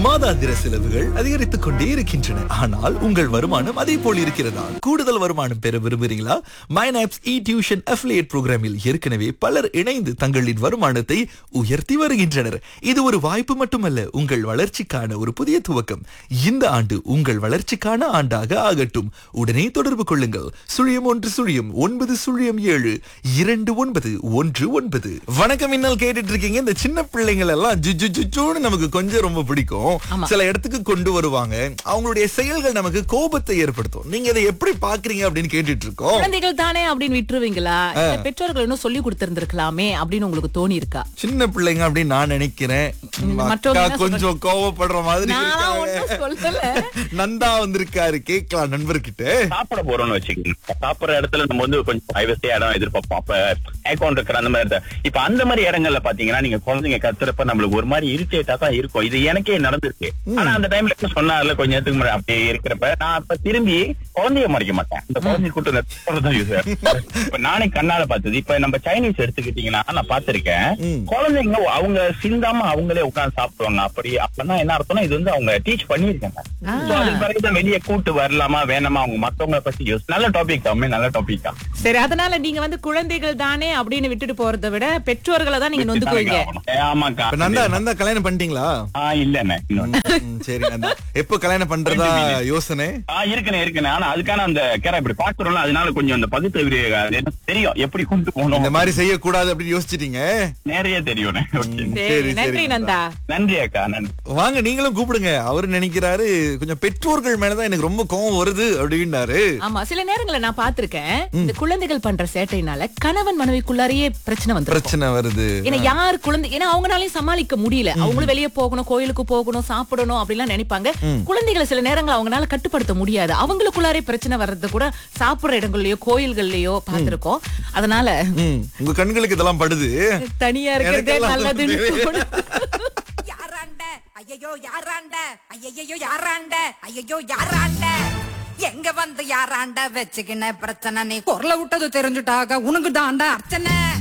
மாதாந்திர செலவுகள் அதிகரித்துக் கொண்டே இருக்கின்றன ஆனால் உங்கள் வருமானம் அதே போல் இருக்கிறதா கூடுதல் வருமானம் பெற விரும்புகிறீங்களா மைனாப்ஸ் இ டியூஷன் அஃபிலியேட் புரோகிராமில் ஏற்கனவே பலர் இணைந்து தங்களின் வருமானத்தை உயர்த்தி வருகின்றனர் இது ஒரு வாய்ப்பு மட்டுமல்ல உங்கள் வளர்ச்சிக்கான ஒரு புதிய துவக்கம் இந்த ஆண்டு உங்கள் வளர்ச்சிக்கான ஆண்டாக ஆகட்டும் உடனே தொடர்பு கொள்ளுங்கள் சுழியம் ஒன்று சுழியம் ஒன்பது சுழியம் ஏழு இரண்டு ஒன்பது ஒன்று ஒன்பது வணக்கம் இன்னல் கேட்டுட்டு இருக்கீங்க இந்த சின்ன பிள்ளைங்கள் எல்லாம் ஜு ஜு ஜுன்னு நமக்கு கொஞ்சம் ரொம்ப பிடிக்கும் ஆமா. சில இடத்துக்கு கொண்டு வருவாங்க அவங்களுடைய செயல்கள் நமக்கு கோபத்தை ஏற்படுத்தும் நீங்க இதை எப்படி பாக்குறீங்க அப்படின்னு கேட்டுட்டு இருக்கோம் குழந்தைகள் தானே அப்படின்னு விட்டுருவீங்களா இல்ல பெற்றோர்கள் இன்னும் சொல்லி கொடுத்திருந்திருக்கலாமே அப்படின்னு உங்களுக்கு தோணி இருக்கா சின்ன பிள்ளைங்க அப்படின்னு நான் நினைக்கிறேன் உங்க மற்றவங்க அக்கா என்ன கொஞ்சம் கோவப்படுற மாதிரி நான் இருக்காங்க. ஒண்ணும் சொல்லல நந்தா வந்திருக்காரு கேட்கலாம் நண்பர்கிட்ட சாப்பிட போறோம்னு வச்சுக்கோங்க சாப்பிடுற இடத்துல நம்ம வந்து கொஞ்சம் பிரைவசி இடம் எதிர்பார்ப்போம் அப்ப அக்கௌண்ட் இருக்கிற அந்த மாதிரி இருந்தா- இப்ப அந்த மாதிரி இடங்கள்ல பாத்தீங்கன்னா நீங்க குழந்தைங்க கத்துறப்ப நம்மளுக்கு ஒரு மாதிரி இரிட்டேட்டா தான் இருக்கும் இது எனக்கே நடந்திருக்கு ஆனா அந்த டைம்ல என்ன சொன்னால கொஞ்ச நேரத்துக்கு முன்னாடி அப்படியே இருக்கிறப்ப நான் அப்ப திரும்பி குழந்தைய மறைக்க மாட்டேன் இந்த குழந்தைய கூட்டு தான் யூஸ் இப்ப நானே கண்ணால பார்த்தது இப்ப நம்ம சைனீஸ் எடுத்துக்கிட்டீங்கன்னா நான் பார்த்திருக்கேன் ம். குழந்தைங்க அவங்க சிந்தாம அவங்களே உட்கார்ந்து சாப்பிடுவாங்க அப்படி அப்பனா என்ன அர்த்தம்னா இது வந்து அவங்க டீச் பண்ணிருக்காங்க ஆ. So, அதுக்கு பிறகுதான் வெளியே கூட்டு வரலாமா வேணாமா அவங்க மத்தவங்கள பத்தி யோசி நல்ல டாபிக் தான் நல்ல டாபிக் தான் சரி அதனால நீங்க வந்து குழந்தைகள் தானே அப்படின்னு விட்டுட்டு போறதை விட பெற்றோர்களை தான் நீங்க நொந்துக்குவீங்க ஏ, ஆமாக்கா இப்ப நந்தா நந்தா கல்யாணம் பண்ணிட்டீங்களா ஆ இல்லண்ணே இன்னும் ம், சரி நந்தா எப்போ கல்யாணம் பண்றதா யோசனை ஆ இருக்குண்ணே இருக்குண்ணே ஆனா அதுக்கான அந்த கேர இப்படி பாக்குறோம்ல அதனால கொஞ்சம் அந்த பகுத்தறிவு அது எனக்கு தெரியும் எப்படி கொண்டு இந்த போகணும் மாதிரி செய்யக்கூடாது அப்படின்னு யோசிச்சிட்டீங்க நிறைய தெரியும்ண்ணே Okay. சரி, சரி சரி, நன்றி நந்தா நன்றி அக்கா நன்றி வாங்க நீங்களும் கூப்பிடுங்க அவரு நினைக்கிறாரு கொஞ்சம் பெற்றோர்கள் மேலதான் எனக்கு ரொம்ப கோவம் வருது அப்படின்னாரு ஆமா சில நேரங்கள்ல நான் பார்த்திருக்கேன் இந்த குழந்தைகள் பண்ற சேட்டையினால கணவன் மனைவிக்குள்ளாரையே பிரச்சனை வந்து பிரச்சனை வருது ஏன்னா யார் குழந்தை ஏன்னா அவங்களாலையும் சமாளிக்க முடியல அவங்களும் வெளியே போகணும் கோயிலுக்கு போகணும் சாப்பிடணும் அப்படிலாம் நினைப்பாங்க குழந்தைகளை சில நேரங்கள் அவங்களால கட்டுப்படுத்த முடியாது அவங்களுக்குள்ளாரே பிரச்சனை வர்றது கூட சாப்பிடுற இடங்கள்லயோ கோயில்கள்லயோ பார்த்திருக்கோம் அதனால ம், உங்க கண்களுக்கு இதெல்லாம் படுது தனியா இருக்கிறதே எனக்கெல்லாம் நல்லதுன்னு தேவை. தோணுது. யாராண்ட ஐயையோ யாராண்ட ஐயையோ யாராண்ட ஐயையோ யாராண்ட எங்க வந்து யாராண்ட வச்சுக்கின பிரச்சனை நீ குரல விட்டது தெரிஞ்சுட்டாக உனக்கு தாண்டா அர்ச்சனை